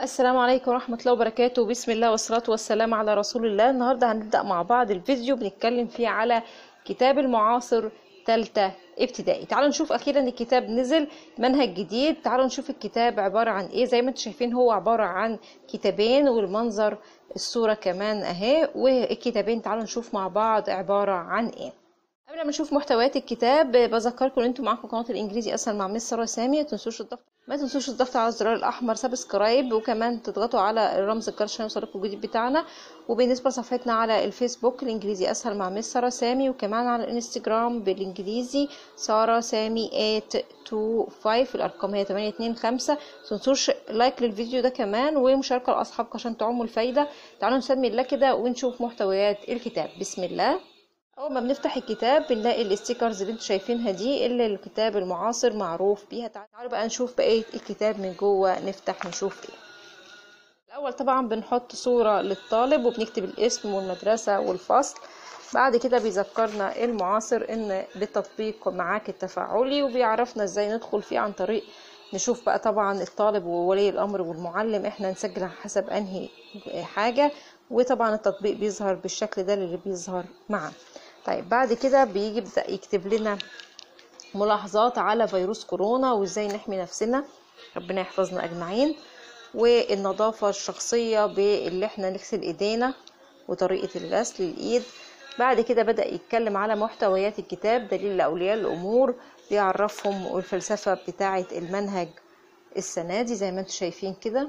السلام عليكم ورحمة الله وبركاته بسم الله والصلاة والسلام على رسول الله النهاردة هنبدأ مع بعض الفيديو بنتكلم فيه على كتاب المعاصر تالتة ابتدائي تعالوا نشوف أخيرا الكتاب نزل منهج جديد تعالوا نشوف الكتاب عبارة عن إيه زي ما انتم شايفين هو عبارة عن كتابين والمنظر الصورة كمان أهي والكتابين تعالوا نشوف مع بعض عبارة عن إيه قبل ما نشوف محتويات الكتاب بذكركم ان انتم معاكم قناه الانجليزي اسهل مع مس ساره سامي ما تنسوش الضغط ما تنسوش الضغط على الزرار الاحمر سبسكرايب وكمان تضغطوا على الرمز الجرس عشان يوصلكم الجديد بتاعنا وبالنسبه لصفحتنا على الفيسبوك الانجليزي اسهل مع مس ساره سامي وكمان على الانستجرام بالانجليزي ساره سامي 825 الارقام هي 825 تنسوش لايك للفيديو ده كمان ومشاركه لاصحابكم عشان تعموا الفايده تعالوا نسمي الله كده ونشوف محتويات الكتاب بسم الله اول ما بنفتح الكتاب بنلاقي الاستيكرز اللي انتوا شايفينها دي اللي الكتاب المعاصر معروف بيها تعالوا بقى نشوف بقيه الكتاب من جوه نفتح نشوف ايه الاول طبعا بنحط صوره للطالب وبنكتب الاسم والمدرسه والفصل بعد كده بيذكرنا المعاصر ان بالتطبيق معاك التفاعلي وبيعرفنا ازاي ندخل فيه عن طريق نشوف بقى طبعا الطالب وولي الامر والمعلم احنا نسجل حسب انهي حاجه وطبعا التطبيق بيظهر بالشكل ده اللي بيظهر معاه طيب بعد كده بيجي يبدا يكتب لنا ملاحظات على فيروس كورونا وازاي نحمي نفسنا ربنا يحفظنا اجمعين والنظافه الشخصيه باللي احنا نغسل ايدينا وطريقه الغسل الايد بعد كده بدا يتكلم على محتويات الكتاب دليل لاولياء الامور بيعرفهم والفلسفه بتاعه المنهج السنه دي زي ما انتم شايفين كده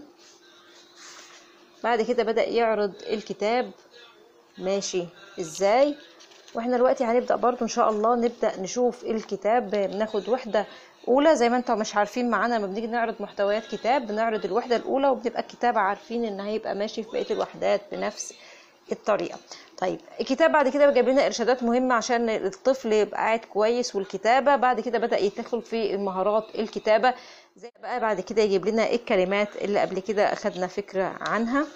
بعد كده بدا يعرض الكتاب ماشي ازاي واحنا دلوقتي هنبدا برضو ان شاء الله نبدا نشوف الكتاب بناخد وحده اولى زي ما انتم مش عارفين معانا لما بنيجي نعرض محتويات كتاب بنعرض الوحده الاولى وبنبقى الكتاب عارفين ان هيبقى ماشي في بقيه الوحدات بنفس الطريقه طيب الكتاب بعد كده جاب لنا ارشادات مهمه عشان الطفل يبقى قاعد كويس والكتابه بعد كده بدا يدخل في مهارات الكتابه زي بقى بعد كده يجيب لنا الكلمات اللي قبل كده اخدنا فكره عنها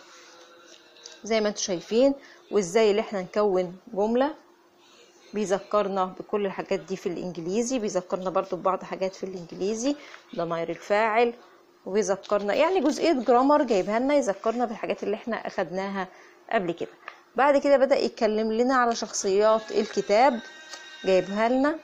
زي ما انتم شايفين وازاي اللي احنا نكون جمله بيذكرنا بكل الحاجات دي في الانجليزي بيذكرنا برضو ببعض حاجات في الانجليزي ضمائر الفاعل وبيذكرنا يعني جزئيه جرامر جايبها لنا يذكرنا بالحاجات اللي احنا اخدناها قبل كده بعد كده بدا يتكلم لنا على شخصيات الكتاب جايبها لنا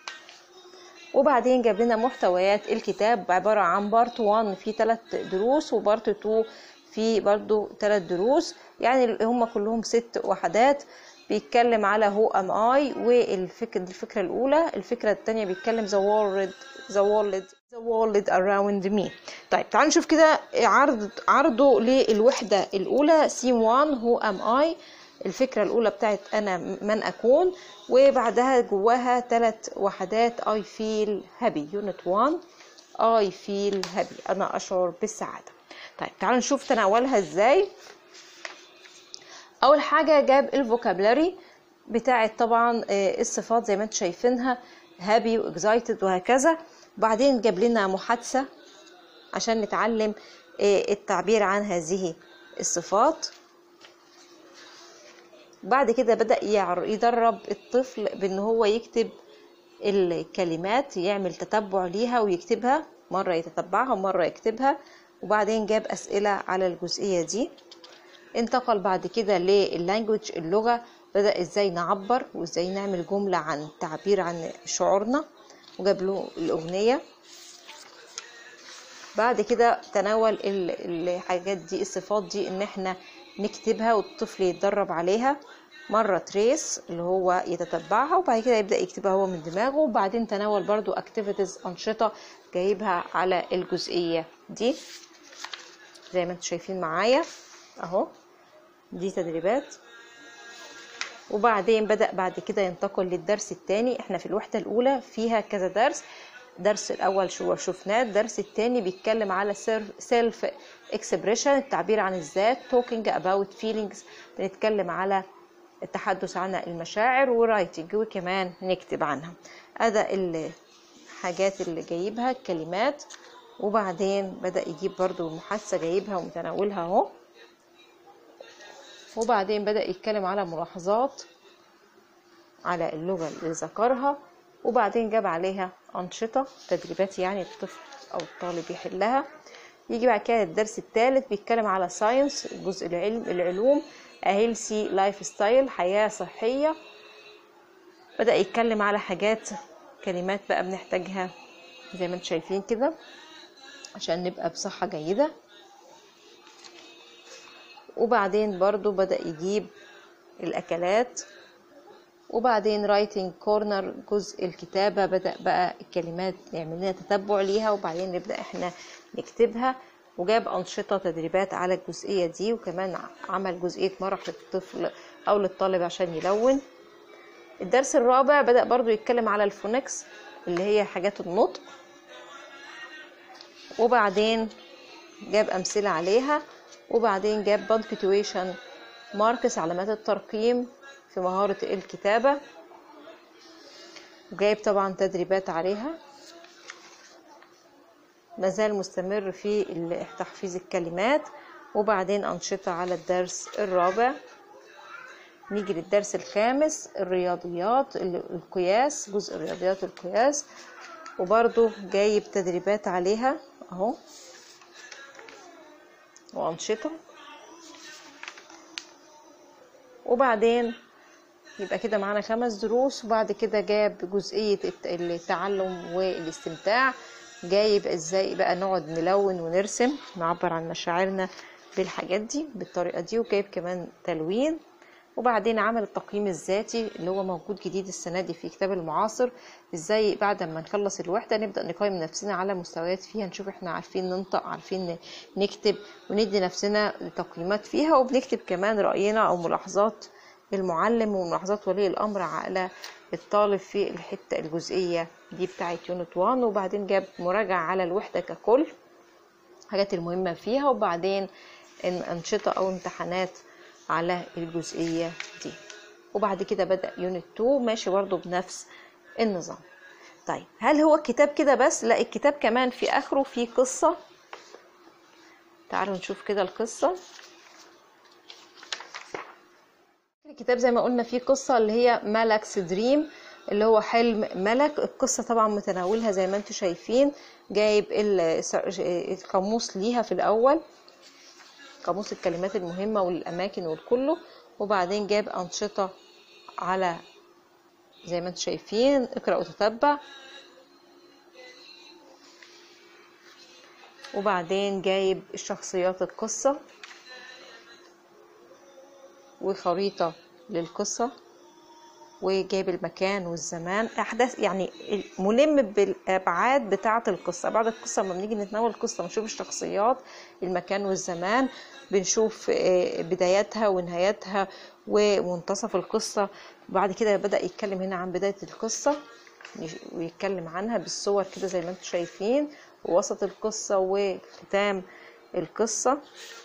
وبعدين جاب لنا محتويات الكتاب عباره عن بارت 1 فيه 3 دروس وبارت 2 فيه برضو 3 دروس يعني هم كلهم ست وحدات بيتكلم على هو ام اي والفكره دي الفكره الاولى الفكره الثانيه بيتكلم the world the world the world around me طيب تعالوا نشوف كده عرض عرضه للوحده الاولى سي 1 هو ام اي الفكره الاولى بتاعت انا من اكون وبعدها جواها ثلاث وحدات I feel happy unit 1 I feel happy انا اشعر بالسعاده طيب تعالوا نشوف تناولها ازاي اول حاجه جاب الفوكابلري بتاعت طبعا الصفات زي ما انتم شايفينها هابي واكزايتد وهكذا بعدين جاب لنا محادثه عشان نتعلم التعبير عن هذه الصفات بعد كده بدا يدرب الطفل بان هو يكتب الكلمات يعمل تتبع ليها ويكتبها مره يتتبعها ومره يكتبها وبعدين جاب اسئله على الجزئيه دي انتقل بعد كده لللانجوج اللغة بدأ ازاي نعبر وازاي نعمل جملة عن تعبير عن شعورنا وجاب له الأغنية بعد كده تناول الحاجات دي الصفات دي ان احنا نكتبها والطفل يتدرب عليها مرة تريس اللي هو يتتبعها وبعد كده يبدأ يكتبها هو من دماغه وبعدين تناول برضو اكتيفيتيز أنشطة جايبها على الجزئية دي زي ما انتم شايفين معايا اهو دي تدريبات وبعدين بدأ بعد كده ينتقل للدرس الثاني احنا في الوحدة الأولى فيها كذا درس درس الأول شو شفناه الدرس الثاني بيتكلم على سيلف اكسبريشن التعبير عن الذات talking about feelings بنتكلم على التحدث عن المشاعر ورايتنج وكمان نكتب عنها هذا الحاجات اللي جايبها الكلمات وبعدين بدأ يجيب برضو محادثة جايبها ومتناولها اهو وبعدين بدأ يتكلم على ملاحظات على اللغة اللي ذكرها وبعدين جاب عليها أنشطة تدريبات يعني الطفل أو الطالب يحلها يجي بعد كده الدرس الثالث بيتكلم على ساينس جزء العلم العلوم هيلسي لايف ستايل حياة صحية بدأ يتكلم على حاجات كلمات بقى بنحتاجها زي ما انتم شايفين كده عشان نبقى بصحة جيدة وبعدين برضو بدأ يجيب الأكلات وبعدين رايتنج كورنر جزء الكتابة بدأ بقى الكلمات نعمل لنا تتبع ليها وبعدين نبدأ احنا نكتبها وجاب أنشطة تدريبات على الجزئية دي وكمان عمل جزئية مرح للطفل أو للطالب عشان يلون الدرس الرابع بدأ برضو يتكلم على الفونكس اللي هي حاجات النطق وبعدين جاب أمثلة عليها وبعدين جاب بانكتويشن ماركس علامات الترقيم في مهارة الكتابة وجايب طبعا تدريبات عليها مازال مستمر في تحفيظ الكلمات وبعدين أنشطة على الدرس الرابع نيجي للدرس الخامس الرياضيات القياس جزء الرياضيات القياس وبرضو جايب تدريبات عليها اهو وأنشطة وبعدين يبقى كده معانا خمس دروس وبعد كده جاب جزئية التعلم والاستمتاع جايب ازاي بقى نقعد نلون ونرسم نعبر عن مشاعرنا بالحاجات دي بالطريقة دي وجايب كمان تلوين وبعدين عمل التقييم الذاتي اللي هو موجود جديد السنة دي في كتاب المعاصر ازاي بعد ما نخلص الوحدة نبدأ نقيم نفسنا على مستويات فيها نشوف احنا عارفين ننطق عارفين نكتب وندي نفسنا تقييمات فيها وبنكتب كمان رأينا أو ملاحظات المعلم وملاحظات ولي الأمر على الطالب في الحتة الجزئية دي بتاعة يونت 1 وبعدين جاب مراجعة على الوحدة ككل الحاجات المهمة فيها وبعدين أنشطة أو امتحانات على الجزئية دي وبعد كده بدأ يونت 2 ماشي برضو بنفس النظام طيب هل هو الكتاب كده بس لا الكتاب كمان في آخره في قصة تعالوا نشوف كده القصة الكتاب زي ما قلنا فيه قصة اللي هي ملك's دريم اللي هو حلم ملك القصة طبعا متناولها زي ما انتم شايفين جايب القاموس ليها في الأول قاموس الكلمات المهمة والأماكن والكله وبعدين جاب أنشطة على زي ما انتم شايفين اقرأ وتتبع وبعدين جايب الشخصيات القصة وخريطة للقصة وجايب المكان والزمان احداث يعني ملم بالابعاد بتاعه القصه بعد القصه لما بنيجي نتناول القصه بنشوف الشخصيات المكان والزمان بنشوف بداياتها ونهاياتها ومنتصف القصه بعد كده بدا يتكلم هنا عن بدايه القصه ويتكلم عنها بالصور كده زي ما انتم شايفين ووسط القصه وختام القصه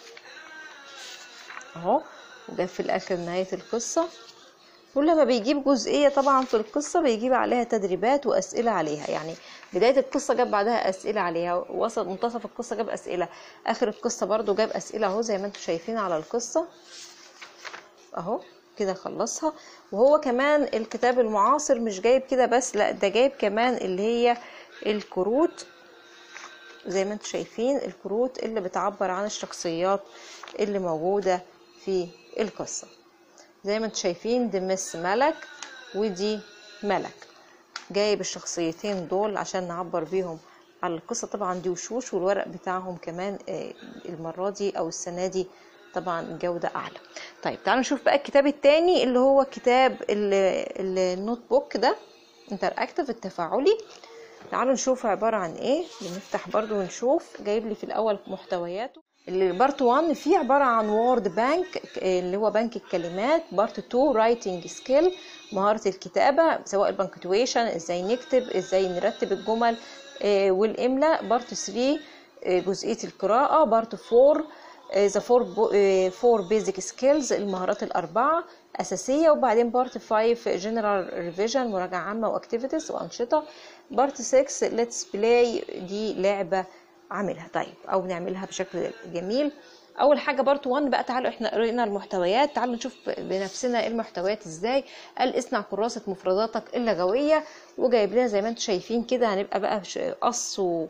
اهو وجاب في الاخر نهايه القصه ولما بيجيب جزئيه طبعا في القصه بيجيب عليها تدريبات واسئله عليها يعني بدايه القصه جاب بعدها اسئله عليها وسط منتصف القصه جاب اسئله اخر القصه برضو جاب اسئله اهو زي ما انتم شايفين على القصه اهو كده خلصها وهو كمان الكتاب المعاصر مش جايب كده بس لا ده جايب كمان اللي هي الكروت زي ما انتم شايفين الكروت اللي بتعبر عن الشخصيات اللي موجوده في القصه زي ما انتم شايفين دي مس ملك ودي ملك جايب الشخصيتين دول عشان نعبر بيهم على القصة طبعا دي وشوش والورق بتاعهم كمان المرة دي أو السنة دي طبعا جودة أعلى طيب تعالوا نشوف بقى الكتاب التاني اللي هو كتاب النوت بوك ده انتراكتيف التفاعلي تعالوا نشوف عبارة عن ايه بنفتح برضو ونشوف جايب لي في الأول محتوياته اللي بارت 1 فيه عبارة عن وورد بانك اللي هو بنك الكلمات بارت 2 رايتنج سكيل مهارة الكتابة سواء البنكتويشن ازاي نكتب ازاي نرتب الجمل والإملاء بارت 3 جزئية القراءة بارت 4 ذا فور فور بيزك سكيلز المهارات الأربعة أساسية وبعدين بارت 5 جنرال ريفيجن مراجعة عامة واكتيفيتيز وأنشطة بارت 6 ليتس بلاي دي لعبة عاملها طيب او نعملها بشكل جميل اول حاجه بارت 1 بقى تعالوا احنا قرينا المحتويات تعالوا نشوف بنفسنا المحتويات ازاي قال اصنع كراسه مفرداتك اللغويه وجايب لنا زي ما انتم شايفين كده هنبقى بقى قص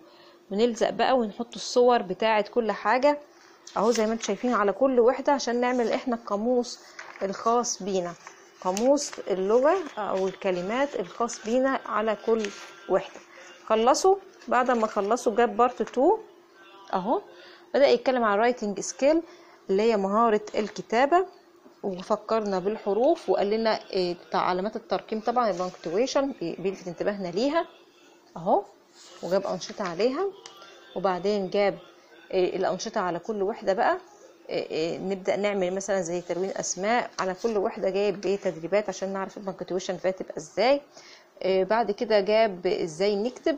ونلزق بقى ونحط الصور بتاعه كل حاجه اهو زي ما انتم شايفين على كل وحده عشان نعمل احنا القاموس الخاص بينا قاموس اللغه او الكلمات الخاص بينا على كل وحده خلصوا بعد ما خلصوا جاب بارت 2 اهو بدأ يتكلم عن رايتنج سكيل اللي هي مهارة الكتابة وفكرنا بالحروف وقال لنا إيه علامات الترقيم طبعا البنكتويشن بيلفت انتباهنا ليها اهو وجاب أنشطة عليها وبعدين جاب إيه الأنشطة على كل وحدة بقى إيه نبدأ نعمل مثلا زي تلوين أسماء على كل وحدة جايب ايه تدريبات عشان نعرف البنكتويشن فيها تبقى ازاي بعد كده جاب ازاي نكتب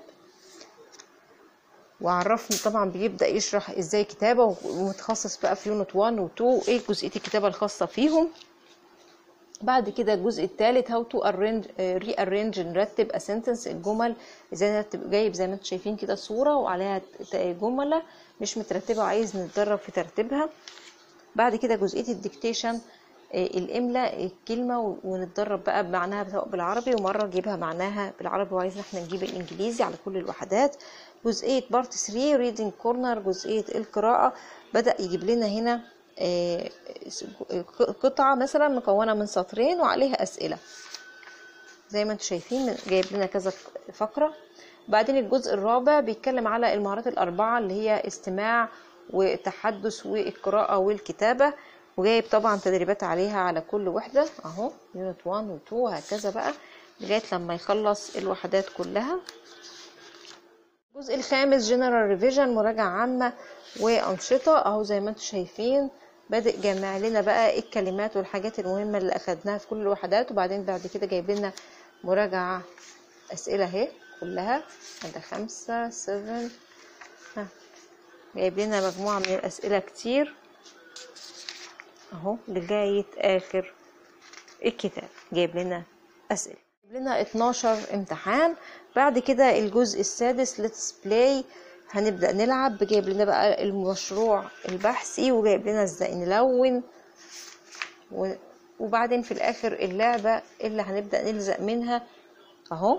وعرفني طبعا بيبدا يشرح ازاي كتابه ومتخصص بقى في يونت 1 و 2 ايه جزئيه الكتابه الخاصه فيهم بعد كده الجزء الثالث هاو تو ارينج ري ارينج نرتب ا سنتنس الجمل ازاي نرتب جايب زي ما انتم شايفين كده صوره وعليها جمله مش مترتبه وعايز نتدرب في ترتيبها بعد كده جزئيه الديكتيشن الاملاء الكلمه ونتدرب بقى بمعناها سواء بالعربي ومره نجيبها معناها بالعربي وعايزنا احنا نجيب الانجليزي على كل الوحدات جزئيه بارت 3 ريدنج كورنر جزئيه القراءه بدا يجيب لنا هنا قطعه مثلا مكونه من سطرين وعليها اسئله زي ما انتم شايفين جايب لنا كذا فقره بعدين الجزء الرابع بيتكلم على المهارات الاربعه اللي هي استماع والتحدث والقراءه والكتابه وجايب طبعا تدريبات عليها على كل وحدة اهو يونت 1 و 2 وهكذا بقى لغاية لما يخلص الوحدات كلها الجزء الخامس جنرال ريفيجن مراجعة عامة وأنشطة اهو زي ما انتم شايفين بادئ جامع لنا بقى الكلمات والحاجات المهمة اللي أخدناها في كل الوحدات وبعدين بعد كده جايب لنا مراجعة أسئلة اهي كلها عند خمسة سفن جايب لنا مجموعة من الأسئلة كتير اهو لغاية اخر الكتاب جايب لنا اسئلة جايب لنا 12 امتحان بعد كده الجزء السادس ليتس بلاي هنبدأ نلعب جايب لنا بقى المشروع البحثي وجايب لنا ازاي نلون وبعدين في الاخر اللعبة اللي هنبدأ نلزق منها اهو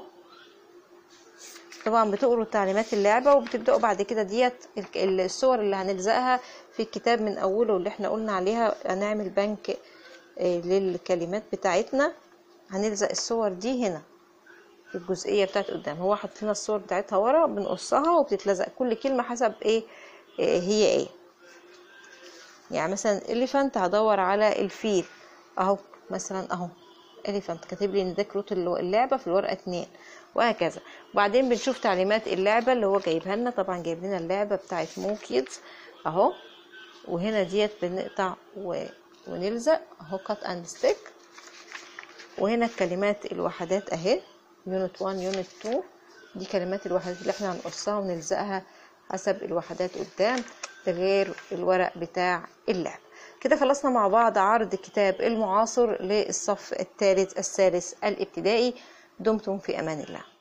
طبعا بتقروا تعليمات اللعبة وبتبدأوا بعد كده ديت الصور اللي هنلزقها في الكتاب من أوله اللي احنا قلنا عليها هنعمل بنك للكلمات بتاعتنا هنلزق الصور دي هنا في الجزئية بتاعت قدام هو حاطط لنا الصور بتاعتها ورا بنقصها وبتتلزق كل كلمة حسب ايه, إيه هي ايه يعني مثلا اليفانت هدور على الفيل اهو مثلا اهو اليفانت كاتب لي ان ده كروت اللعبة في الورقة اتنين وهكذا وبعدين بنشوف تعليمات اللعبة اللي هو جايبها لنا طبعا جايب لنا اللعبة بتاعت مو كيدز اهو وهنا ديت بنقطع و... ونلزق اهو كات اند ستيك وهنا كلمات الوحدات اهي يونت 1 يونت 2 دي كلمات الوحدات اللي احنا هنقصها ونلزقها حسب الوحدات قدام ده غير الورق بتاع اللعب كده خلصنا مع بعض عرض كتاب المعاصر للصف الثالث الثالث الابتدائي دمتم في امان الله